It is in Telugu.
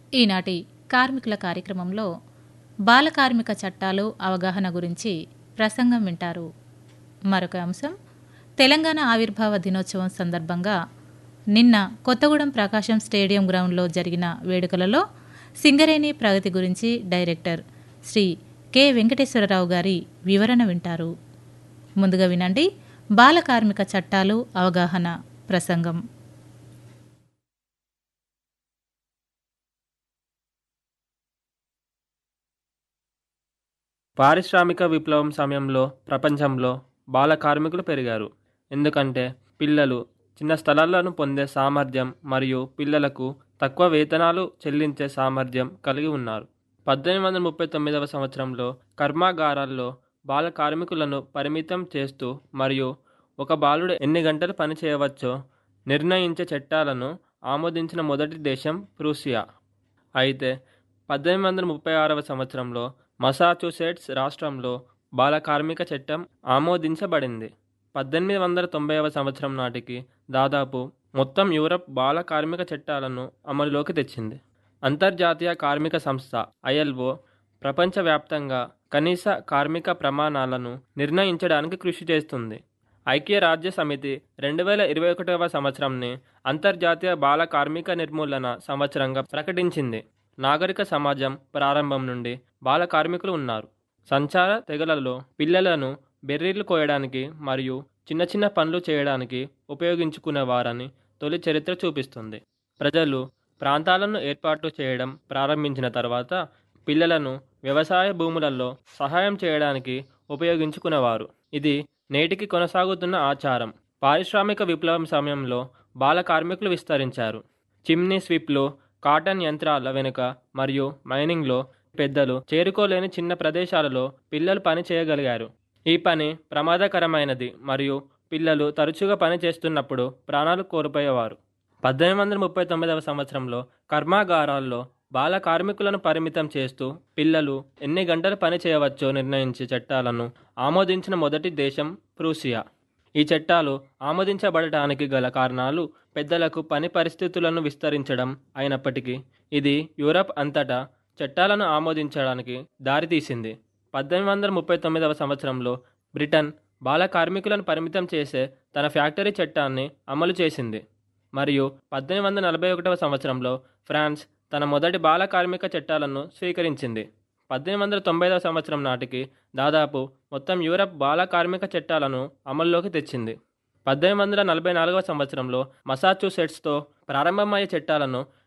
ఈనాటి కార్మికుల కార్యక్రమంలో బాల కార్మిక చట్టాలు అవగాహన గురించి ప్రసంగం వింటారు మరొక అంశం తెలంగాణ ఆవిర్భావ దినోత్సవం సందర్భంగా నిన్న కొత్తగూడెం ప్రకాశం స్టేడియం గ్రౌండ్లో జరిగిన వేడుకలలో సింగరేణి ప్రగతి గురించి డైరెక్టర్ శ్రీ కె వెంకటేశ్వరరావు గారి వివరణ వింటారు ముందుగా వినండి బాల కార్మిక చట్టాలు అవగాహన ప్రసంగం పారిశ్రామిక విప్లవం సమయంలో ప్రపంచంలో బాల కార్మికులు పెరిగారు ఎందుకంటే పిల్లలు చిన్న స్థలాలను పొందే సామర్థ్యం మరియు పిల్లలకు తక్కువ వేతనాలు చెల్లించే సామర్థ్యం కలిగి ఉన్నారు పద్దెనిమిది వందల ముప్పై తొమ్మిదవ సంవత్సరంలో కర్మాగారాల్లో బాల కార్మికులను పరిమితం చేస్తూ మరియు ఒక బాలుడు ఎన్ని గంటలు పని చేయవచ్చో నిర్ణయించే చట్టాలను ఆమోదించిన మొదటి దేశం ప్రూసియా అయితే పద్దెనిమిది వందల ముప్పై ఆరవ సంవత్సరంలో మసాచుసెట్స్ రాష్ట్రంలో బాల కార్మిక చట్టం ఆమోదించబడింది పద్దెనిమిది వందల తొంభైవ సంవత్సరం నాటికి దాదాపు మొత్తం యూరప్ బాల కార్మిక చట్టాలను అమలులోకి తెచ్చింది అంతర్జాతీయ కార్మిక సంస్థ ఐఎల్ఓ ప్రపంచవ్యాప్తంగా కనీస కార్మిక ప్రమాణాలను నిర్ణయించడానికి కృషి చేస్తుంది ఐక్యరాజ్య సమితి రెండు వేల ఇరవై ఒకటవ సంవత్సరంని అంతర్జాతీయ బాల కార్మిక నిర్మూలన సంవత్సరంగా ప్రకటించింది నాగరిక సమాజం ప్రారంభం నుండి బాల కార్మికులు ఉన్నారు సంచార తెగలలో పిల్లలను బెర్రీలు కోయడానికి మరియు చిన్న చిన్న పనులు చేయడానికి ఉపయోగించుకునేవారని తొలి చరిత్ర చూపిస్తుంది ప్రజలు ప్రాంతాలను ఏర్పాటు చేయడం ప్రారంభించిన తర్వాత పిల్లలను వ్యవసాయ భూములలో సహాయం చేయడానికి ఉపయోగించుకునేవారు ఇది నేటికి కొనసాగుతున్న ఆచారం పారిశ్రామిక విప్లవం సమయంలో బాల కార్మికులు విస్తరించారు చిమ్నీ స్విప్లు కాటన్ యంత్రాల వెనుక మరియు మైనింగ్లో పెద్దలు చేరుకోలేని చిన్న ప్రదేశాలలో పిల్లలు పని చేయగలిగారు ఈ పని ప్రమాదకరమైనది మరియు పిల్లలు తరచుగా పని చేస్తున్నప్పుడు ప్రాణాలు కోల్పోయేవారు పద్దెనిమిది వందల ముప్పై తొమ్మిదవ సంవత్సరంలో కర్మాగారాల్లో బాల కార్మికులను పరిమితం చేస్తూ పిల్లలు ఎన్ని గంటలు పని చేయవచ్చో నిర్ణయించే చట్టాలను ఆమోదించిన మొదటి దేశం ప్రూసియా ఈ చట్టాలు ఆమోదించబడటానికి గల కారణాలు పెద్దలకు పని పరిస్థితులను విస్తరించడం అయినప్పటికీ ఇది యూరప్ అంతటా చట్టాలను ఆమోదించడానికి దారితీసింది పద్దెనిమిది వందల ముప్పై తొమ్మిదవ సంవత్సరంలో బ్రిటన్ బాల కార్మికులను పరిమితం చేసే తన ఫ్యాక్టరీ చట్టాన్ని అమలు చేసింది మరియు పద్దెనిమిది వందల నలభై ఒకటవ సంవత్సరంలో ఫ్రాన్స్ తన మొదటి బాల కార్మిక చట్టాలను స్వీకరించింది పద్దెనిమిది వందల తొంభైదవ సంవత్సరం నాటికి దాదాపు మొత్తం యూరప్ బాల కార్మిక చట్టాలను అమల్లోకి తెచ్చింది పద్దెనిమిది వందల నలభై నాలుగవ సంవత్సరంలో మసాచ్యూసెట్స్తో ప్రారంభమయ్యే చట్టాలను